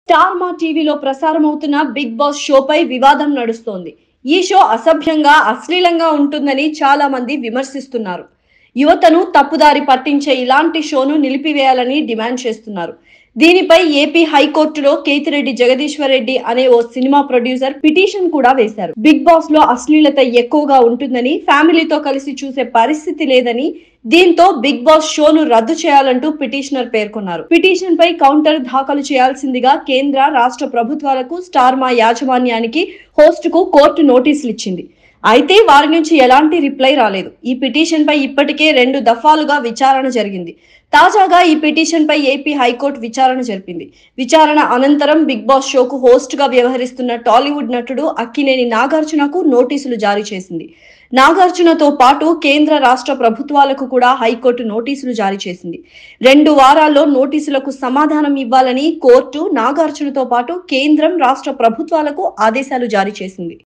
star మా టీవీలో ప్రసారమవుతున్న big boss షోపై వివాదం నడుస్తోంది ఈ షో అసభ్యంగా అశ్లీలంగా ఉంటుందని చాలా మంది విమర్శిస్తున్నారు యువతను తప్పుదారి పట్టించే ఇలాంటి షోను నిలిపివేయాలని డిమాండ్ చేస్తున్నారు దీనిపై ఏపీ హైకోర్టులో కేతిరెడ్డి జగదీశ్వర్ రెడ్డి అనే ఓ సినిమా ప్రొడ్యూసర్ పిటిషన్ కూడా వేశారు బిగ్ బాస్ లో అశ్లీలత ఎక్కువగా ఉంటుందని ఫ్యామిలీతో కలిసి చూసే పరిస్థితి లేదని దీంతో బిగ్ బాస్ షోను రద్దు చేయాలంటూ పిటిషనర్ పేర్కొన్నారు పిటిషన్ పై కౌంటర్ దాఖలు చేయాల్సిందిగా కేంద్ర రాష్ట్ర ప్రభుత్వాలకు స్టార్ మా యాజమాన్యానికి హోస్ట్ కు కోర్టు నోటీసులు ఇచ్చింది అయితే వారి నుంచి ఎలాంటి రిప్లై రాలేదు ఈ పిటిషన్ పై ఇప్పటికే రెండు దఫాలుగా విచారణ జరిగింది తాజాగా ఈ పిటిషన్ పై ఏపీ హైకోర్టు విచారణ జరిపింది విచారణ అనంతరం బిగ్ బాస్ షోకు హోస్ట్ గా వ్యవహరిస్తున్న టాలీవుడ్ నటుడు అక్కినేని నాగార్జునకు నోటీసులు జారీ చేసింది నాగార్జునతో పాటు కేంద్ర రాష్ట్ర ప్రభుత్వాలకు కూడా హైకోర్టు నోటీసులు జారీ చేసింది రెండు వారాల్లో నోటీసులకు సమాధానం ఇవ్వాలని కోర్టు నాగార్జునతో పాటు కేంద్రం రాష్ట్ర ప్రభుత్వాలకు ఆదేశాలు జారీ చేసింది